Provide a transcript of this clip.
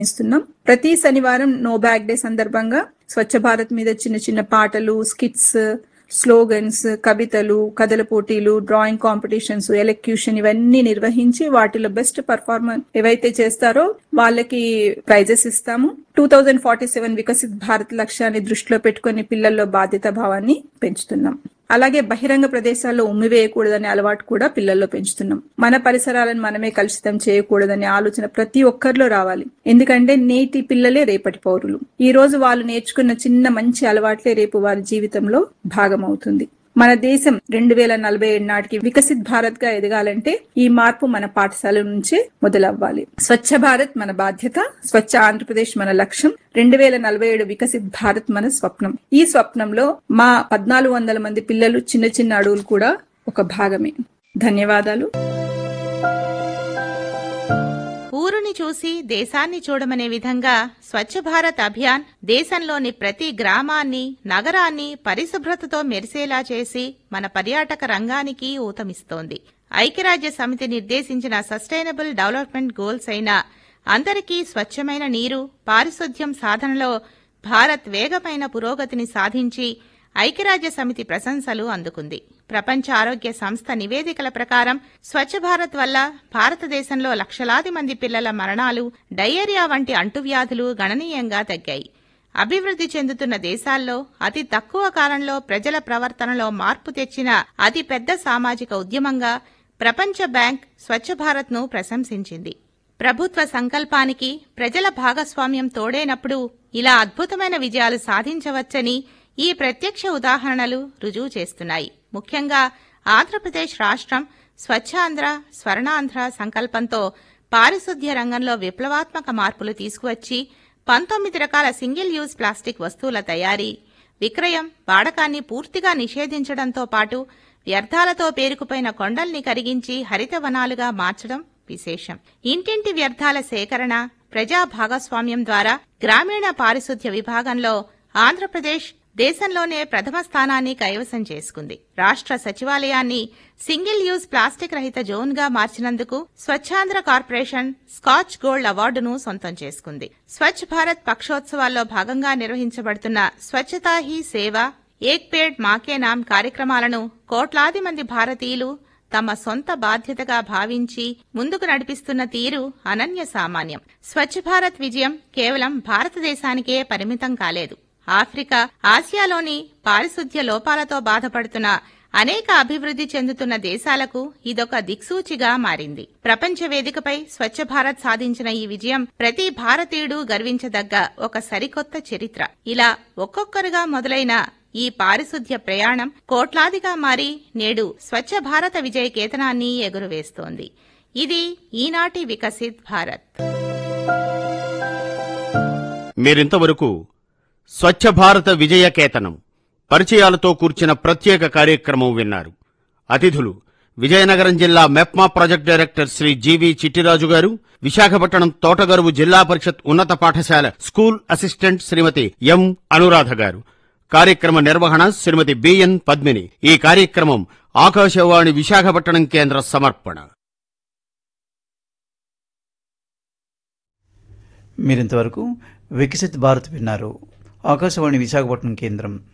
ఇస్తున్నాం ప్రతి శనివారం నో బ్యాగ్ డే సందర్భంగా స్వచ్ఛ భారత్ మీద చిన్న చిన్న పాటలు స్కిట్స్ స్లోగన్స్ కవితలు కథల పోటీలు డ్రాయింగ్ కాంపిటీషన్స్ ఎలక్యూషన్ ఇవన్నీ నిర్వహించి వాటిలో బెస్ట్ పర్ఫార్మర్ ఏవైతే చేస్తారో వాళ్ళకి ప్రైజెస్ ఇస్తాము two thousand forty seven Viksit Bharat లక్ష్యాన్ని దృష్టిలో పెట్టుకుని పిల్లల్లో బాధ్యతా భావాన్ని పెంచుతున్నాం అలాగే బహిరంగ ప్రదేశాల్లో ఉమ్మి వేయకూడదనే అలవాటు కూడా పిల్లల్లో పెంచుతున్నాం మన పరిసరాలను మనమే కలుషితం చేయకూడదనే ఆలోచన ప్రతి ఒక్కరిలో రావాలి ఎందుకంటే నేటి పిల్లలే రేపటి పౌరులు ఈ రోజు వాళ్ళు నేర్చుకున్న చిన్న మంచి అలవాట్లే రేపు వారి జీవితంలో భాగమవుతుంది మన దేశం రెండు వేల నలభై ఏడు నాటికి వికసిత్ భారత్ గా ఎదగాలంటే ఈ మార్పు మన పాఠశాల నుంచే మొదలవ్వాలి స్వచ్ఛ భారత్ మన బాధ్యత స్వచ్ఛ ఆంధ్రప్రదేశ్ మన లక్ష్యం రెండు వేల నలభై ఏడు వికసిత్ భారత్ మన స్వప్నం ఈ స్వప్నంలో మా పద్నాలుగు వందల మంది పిల్లలు చిన్న చిన్న అడుగులు కూడా ఒక భాగమే ధన్యవాదాలు ఊరుని చూసి దేశాన్ని చూడమనే విధంగా స్వచ్ఛ భారత్ అభియాన్ దేశంలోని ప్రతి గ్రామాన్ని నగరాన్ని పరిశుభ్రతతో మెరిసేలా చేసి మన పర్యాటక రంగానికి ఊతమిస్తోంది ఐక్యరాజ్య సమితి నిర్దేశించిన సస్టైనబుల్ డెవలప్మెంట్ గోల్స్ అయిన అందరికీ స్వచ్ఛమైన నీరు పారిశుధ్యం సాధనలో భారత్ వేగమైన పురోగతిని సాధించి ఐక్యరాజ్య సమితి ప్రశంసలు అందుకుంది ప్రపంచ ఆరోగ్య సంస్థ నివేదికల ప్రకారం స్వచ్ఛ భారత్ వల్ల భారతదేశంలో లక్షలాది మంది పిల్లల మరణాలు డయేరియా వంటి అంటువ్యాధులు గణనీయంగా తగ్గాయి అభివృద్ధి చెందుతున్న దేశాల్లో అతి తక్కువ కాలంలో ప్రజల ప్రవర్తనలో మార్పు తెచ్చిన అతి పెద్ద సామాజిక ఉద్యమంగా ప్రపంచ బ్యాంక్ స్వచ్ఛ భారత్ను ప్రశంసించింది ప్రభుత్వ సంకల్పానికి ప్రజల భాగస్వామ్యం తోడైనప్పుడు ఇలా అద్భుతమైన విజయాలు సాధించవచ్చని ఈ ప్రత్యక్ష ఉదాహరణలు రుజువు చేస్తున్నాయి ముఖ్యంగా ఆంధ్రప్రదేశ్ రాష్ట్రం స్వచ్ఛాంధ్ర స్వర్ణాంధ్ర సంకల్పంతో పారిశుద్ధ్య రంగంలో విప్లవాత్మక మార్పులు తీసుకువచ్చి పంతొమ్మిది రకాల సింగిల్ యూజ్ ప్లాస్టిక్ వస్తువుల తయారీ విక్రయం వాడకాన్ని పూర్తిగా నిషేధించడంతో పాటు వ్యర్థాలతో పేరుకుపోయిన కొండల్ని కరిగించి హరితవనాలుగా మార్చడం విశేషం ఇంటింటి వ్యర్థాల సేకరణ ప్రజా భాగస్వామ్యం ద్వారా గ్రామీణ పారిశుద్ధ్య విభాగంలో ఆంధ్రప్రదేశ్ దేశంలోనే ప్రథమ స్థానాన్ని కైవసం చేసుకుంది రాష్ట్ర సచివాలయాన్ని సింగిల్ యూజ్ ప్లాస్టిక్ రహిత జోన్ గా మార్చినందుకు స్వచ్ఛాంధ్ర కార్పొరేషన్ స్కాచ్ గోల్డ్ అవార్డును సొంతం చేసుకుంది స్వచ్ఛ భారత్ పక్షోత్సవాల్లో భాగంగా నిర్వహించబడుతున్న స్వచ్ఛతా హీ సేవ ఏక్ పేడ్ మాకే నామ్ కార్యక్రమాలను కోట్లాది మంది భారతీయులు తమ సొంత బాధ్యతగా భావించి ముందుకు నడిపిస్తున్న తీరు అనన్య సామాన్యం స్వచ్ఛ భారత్ విజయం కేవలం భారతదేశానికే పరిమితం కాలేదు ఆఫ్రికా ఆసియాలోని పారిశుధ్య లోపాలతో బాధపడుతున్న అనేక అభివృద్ధి చెందుతున్న దేశాలకు ఇదొక దిక్సూచిగా మారింది ప్రపంచ వేదికపై స్వచ్ఛ భారత్ సాధించిన ఈ విజయం ప్రతి భారతీయుడు గర్వించదగ్గ ఒక సరికొత్త చరిత్ర ఇలా ఒక్కొక్కరుగా మొదలైన ఈ పారిశుధ్య ప్రయాణం కోట్లాదిగా మారి నేడు స్వచ్ఛ భారత విజయ కేతనాన్ని ఎగురవేస్తోంది ఇది ఈనాటి వికసిత్ భారత్ మీరింతవరకు స్వచ్ఛ భారత విజయకేతనం పరిచయాలతో కూర్చిన ప్రత్యేక కార్యక్రమం విన్నారు అతిథులు విజయనగరం జిల్లా MEPMA project director Sri G V Chittiraju గారు విశాఖపట్నం తోటగరువు జిల్లా పరిషత్ ఉన్నత పాఠశాల school assistant Srimati M Anuradha గారు కార్యక్రమ నిర్వహణ శ్రీమతి బిఎన్ పద్మిని ఈ కార్యక్రమం ఆకాశవాణి విశాఖపట్నం కేంద్ర సమర్పణ మీరింతవరకు వికసిత్ భారత్ విన్నారు ఆకాశవాణి విశాఖపట్నం కేంద్రం